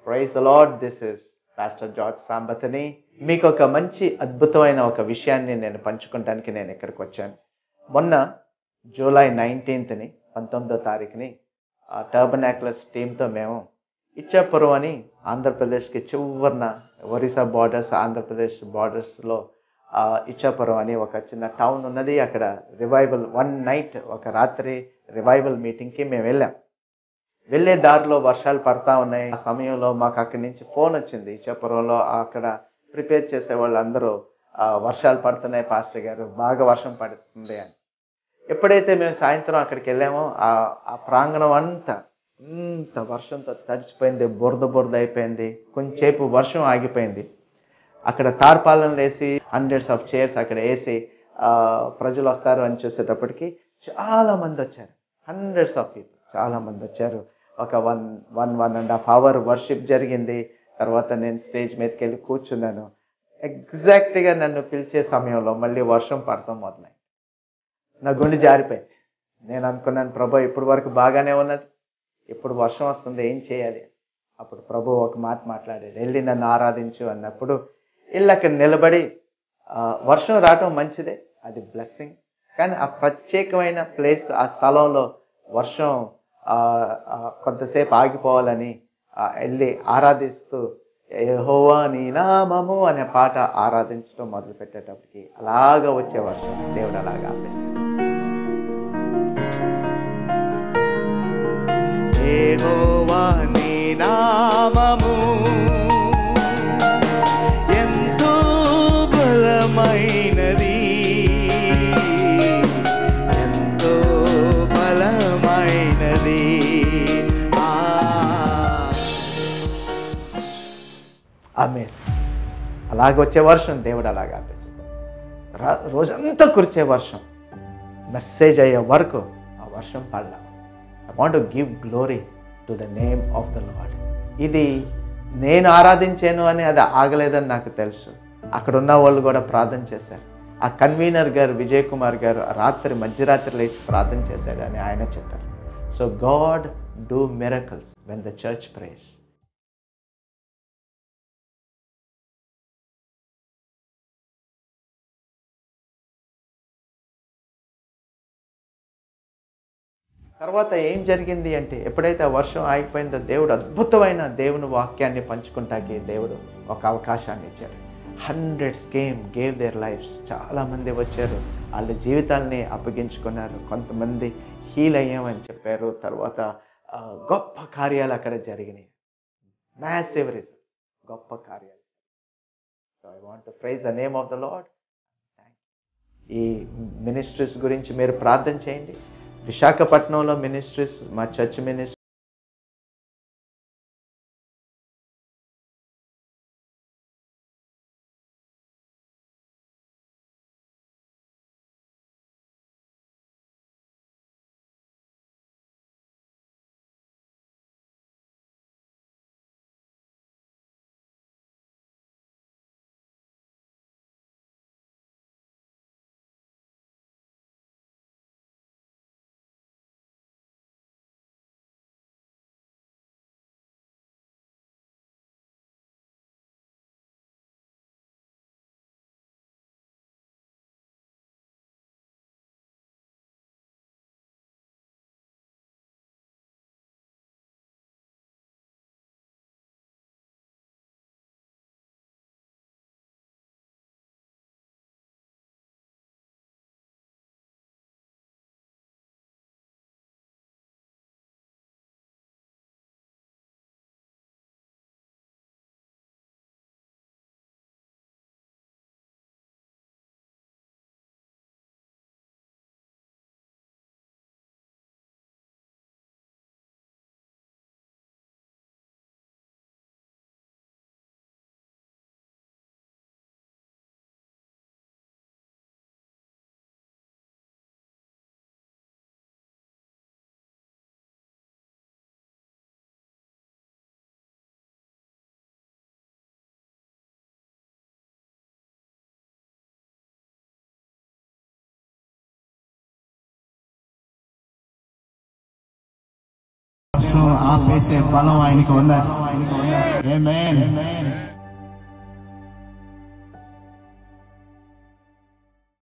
Praise lord this is pastor George సాంబతని మీకు ఒక మంచి అద్భుతమైన ఒక విషయాన్ని నేను పంచుకోవడానికి నేను ఇక్కడికి వచ్చాను మొన్న జూలై నైన్టీన్త్ని పంతొమ్మిదో తారీఖుని ఆ టర్బనాక్లస్ టీంతో మేము ఇచ్చాపురం అని ఆంధ్రప్రదేశ్కి చివరిన ఒరిస్సా బార్డర్స్ ఆంధ్రప్రదేశ్ బార్డర్స్లో ఇచ్చాపురం అని ఒక చిన్న టౌన్ ఉన్నది అక్కడ రివైవల్ వన్ నైట్ ఒక రాత్రి రివైవల్ మీటింగ్కి మేము వెళ్ళాం వెళ్ళే దారిలో వర్షాలు పడతా ఉన్నాయి ఆ సమయంలో మాకు అక్కడి నుంచి ఫోన్ వచ్చింది ఇచ్చాపురంలో అక్కడ ప్రిపేర్ చేసే వాళ్ళందరూ "ఆ, వర్షాలు పడుతున్నాయి పాస్టర్ గారు బాగా వర్షం పడుతుంది అని ఎప్పుడైతే మేము సాయంత్రం అక్కడికి వెళ్ళామో ఆ ఆ ప్రాంగణం అంతా ఇంత వర్షంతో తడిసిపోయింది బురద బురద అయిపోయింది కొంచెంసేపు వర్షం ఆగిపోయింది అక్కడ తార్పాలను వేసి హండ్రెడ్స్ ఆఫ్ చైర్స్ అక్కడ వేసి ఆ, ప్రజలు వస్తారు అని చూసేటప్పటికి చాలా మంది వచ్చారు హండ్రెడ్స్ ఆఫ్ పీపుల్ చాలా మంది వచ్చారు ఒక one one one and half hour worship జరిగింది తర్వాత నేను స్టేజ్ మీదకి వెళ్ళి కూర్చున్నాను ఎగ్జాక్ట్గా నన్ను పిలిచే సమయంలో మళ్ళీ వర్షం పడతాం మొదలై నా గుండె జారిపోయింది నేను అనుకున్నాను ప్రభు ఇప్పటి వరకు బాగానే ఉన్నది ఇప్పుడు వర్షం వస్తుంది ఏం చేయాలి అప్పుడు ప్రభు ఒక మాట మాట్లాడాడు వెళ్ళి నన్ను ఆరాధించు అన్నప్పుడు వెళ్ళి అక్కడ నిలబడి ఆ, వర్షం రావటం మంచిదే అది బ్లెస్సింగ్ కానీ ఆ ప్రత్యేకమైన ప్లేస్ ఆ స్థలంలో వర్షం ఆ, ఆ, కొంతసేపు ఆగిపోవాలని ఆ, వెళ్ళి ఆరాధిస్తూ యెహోవా నీ నామము అనే పాట ఆరాధించడం మొదలు పెట్టేటప్పటికి అలాగా వచ్చే వర్షం దేవుడు అలాగా ఆపేశాడు యెహోవా నీ నామము ఎంతో బలమైనది ఎంతో బలమైనది ఆ ఆమెసి అలాగ వచ్చే వర్షం దేవుడు అలాగ ఆపేశాడు రా రోజంతా కురిచే వర్షం మెసేజ్ అయ్యే వరకు ఆ వర్షం పడలా I want give glory to the name of the lord ఇది నేను ఆరాధించాను అని అది ఆగలేదని నాకు తెలుసు అక్కడ ఉన్న వాళ్ళు కూడా ప్రార్థన చేశారు ఆ కన్వీనర్ గారు విజయ్ కుమార్ గారు ఆ రాత్రి మధ్యరాత్రి లేచి ప్రార్థన చేశాడు అని ఆయన చెప్పారు so God do miracles when the church praise తర్వాత ఏం జరిగింది అంటే ఎప్పుడైతే ఆ వర్షం ఆగిపోయిందో దేవుడు అద్భుతమైన దేవుని వాక్యాన్ని పంచుకుంటాకి దేవుడు ఒక అవకాశాన్ని ఇచ్చాడు hundreds came gave their lifes చాలామంది వచ్చారు వాళ్ళ జీవితాల్ని అప్పగించుకున్నారు కొంతమంది హీల్ అయ్యామని చెప్పారు తర్వాత ఆ, గొప్ప కార్యాలు అక్కడ జరిగినాయి మ్యాసివ్ రిజల్ట్ గొప్ప కార్యాలు so I want praise the name of the lord ఈ మినిస్ట్రీస్ గురించి మీరు ప్రార్థన చేయండి విశాఖపట్నంలో మినిస్ట్రీస్ మా చర్చ్ మినిస్ట్రీ వర్షం ఆపేసే బలం ఆయనకు ఉన్నది Amen.